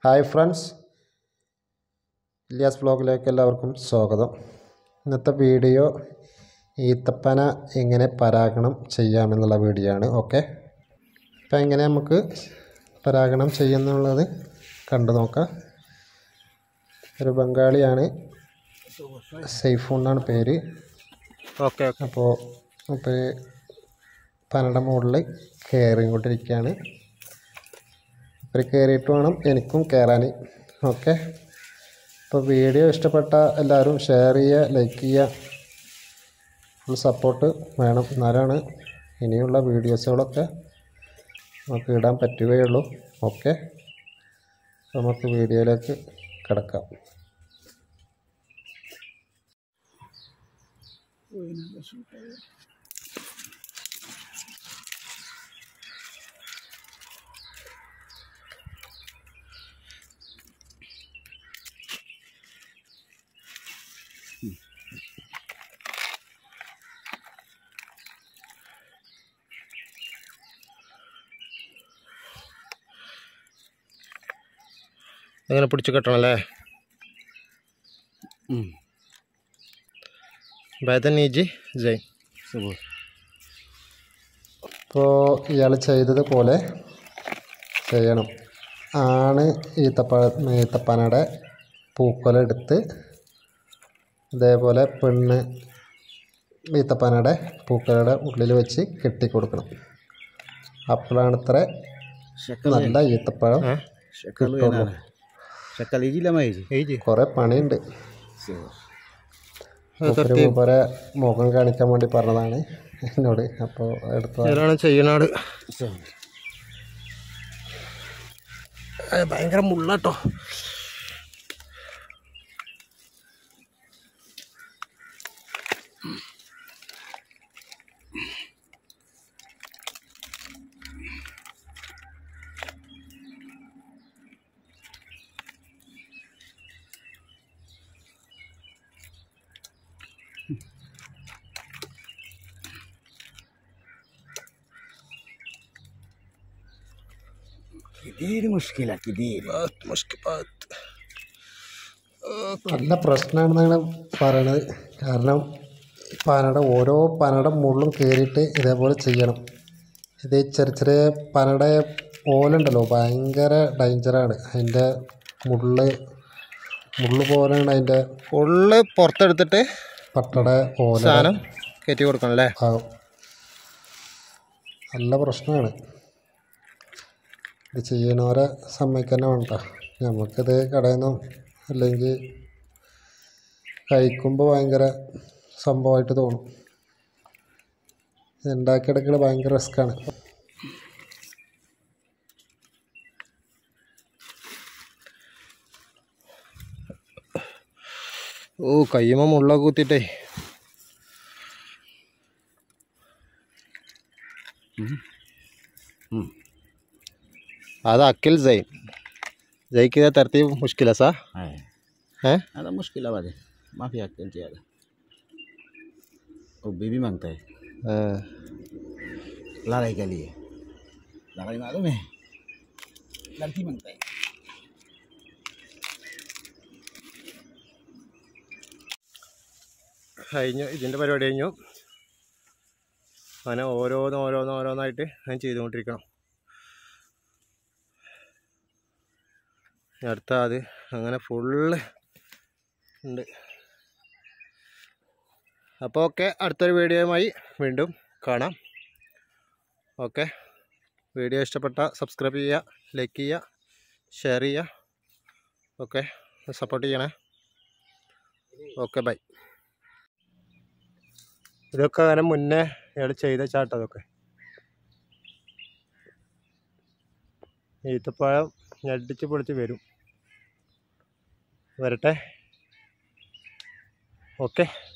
Hi friends Ilyas ബ്ലോഗിലേക്ക് എല്ലാവർക്കും സ്വാഗതം ഇന്നത്തെ വീഡിയോ ഈത്തപ്പന എങ്ങനെ പരാഗണം ചെയ്യാമെന്നുള്ള വീഡിയോ ആണ് ഓക്കെ അപ്പം എങ്ങനെ നമുക്ക് പരാഗണം ചെയ്യുന്നുള്ളത് കണ്ടു നോക്കാം ഒരു ബംഗാളിയാണ് സൈഫു എന്നാണ് പേര് ഓക്കെ ഓക്കെ അപ്പോൾ ഇപ്പോൾ പനയുടെ മുകളിൽ കയറിക്കൊണ്ടിരിക്കുകയാണ് ഇവർ കയറിയിട്ട് വേണം എനിക്കും കയറാൻ ഓക്കെ അപ്പോൾ വീഡിയോ ഇഷ്ടപ്പെട്ട എല്ലാവരും ഷെയർ ചെയ്യുക ലൈക്ക് ചെയ്യുക ഫുൾ സപ്പോർട്ട് വേണം എന്നാലാണ് ഇനിയുള്ള വീഡിയോസുകളൊക്കെ നമുക്ക് ഇടാൻ പറ്റുകയുള്ളൂ ഓക്കെ നമുക്ക് വീഡിയോയിലേക്ക് കിടക്കാം അങ്ങനെ പിടിച്ച് കെട്ടണം അല്ലേ ബൈദൻ നീജി ജയ് ഇപ്പോൾ ഇയാൾ ചെയ്തതുപോലെ ചെയ്യണം ആണ് ഈത്തപ്പഴ ഈത്തപ്പനയുടെ പൂക്കൊലെടുത്ത് ഇതേപോലെ പെണ്ണ് ഈത്തപ്പനയുടെ പൂക്കളുടെ ഉള്ളിൽ വെച്ച് കെട്ടിക്കൊടുക്കണം അപ്പോഴാണ് ഇത്ര നല്ല ഈത്തപ്പഴം കിട്ടുള്ളൂ शक्ल इजी लमा इजी ഏജ് കുറേ പണിയുണ്ട് മൂപ്പര് മൂപ്പരെ മുഖം കാണിക്കാൻ വേണ്ടി പറഞ്ഞതാണ് എന്നോട് അപ്പോൾ എടുത്ത ഇതിലാണ് ചെയ്യണാട് ഭയങ്കര മുള്ളാട്ടോ كثير مشكلة كثير നല്ല പ്രശ്നമാണെന്നാണ് പറയണത് കാരണം പനയുടെ ഓരോ പനയുടെ മുള്ളും കയറിയിട്ട് ഇതേപോലെ ചെയ്യണം ഇത് ചെറിയ ചെറിയ പനയുടെ ഓലുണ്ടല്ലോ ഭയങ്കര ഡേഞ്ചറാണ് അതിൻ്റെ മുള്ള് മുള്ള് പോലെയാണ് അതിൻ്റെ ഉള്ള് പുറത്തെടുത്തിട്ട് പട്ടയുടെ ഓല സാധനം കയറ്റി കൊടുക്കണം അല്ലേ ആകും നല്ല പ്രശ്നമാണ് ഇത് ചെയ്യണവരെ സമ്മതിക്കാൻ വേണ്ട നമുക്കിത് കടയിൽ നിന്നും അല്ലെങ്കിൽ കഴിക്കുമ്പോൾ ഭയങ്കര സംഭവമായിട്ട് തോന്നും ഇത് ഉണ്ടാക്കിയെടുക്കൽ ഭയങ്കര റിസ്ക്കാണ് ഓ കയ്യുമ്മ മുള്ളൊക്കെ കുത്തിയിട്ടേ هذا أكل زين زي كذا ترتيب مشكلة صح؟ هاي ها؟ هذا مشكلة بعدين ما في أكل زيادة वो बेबी मांगता है آه. लड़ाई के लिए लड़ाई मालूम है लड़की मांगता है കഴിഞ്ഞു ഇതിൻ്റെ പരിപാടി കഴിഞ്ഞു അങ്ങനെ ഓരോന്ന് ഓരോന്ന് ഓരോന്നായിട്ട് ഞാൻ ചെയ്തുകൊണ്ടിരിക്കണം ഇനി അടുത്ത അത് അങ്ങനെ ഫുള്ള് ഉണ്ട് അപ്പോൾ ഓക്കെ അടുത്തൊരു വീഡിയോയുമായി വീണ്ടും കാണാം ഓക്കെ വീഡിയോ ഇഷ്ടപ്പെട്ട സബ്സ്ക്രൈബ് ചെയ്യുക ലൈക്ക് ചെയ്യുക ഷെയർ ചെയ്യുക ഓക്കെ സപ്പോർട്ട് ചെയ്യണേ ഓക്കെ ബൈ ഇതൊക്കെ അങ്ങനെ മുന്നേ ഇയാൾ ചെയ്ത ചാട്ടം അതൊക്കെ ഈത്തപ്പഴം ഞെട്ടിച്ച് പൊളിച്ച് വരും വരട്ടെ ഓക്കെ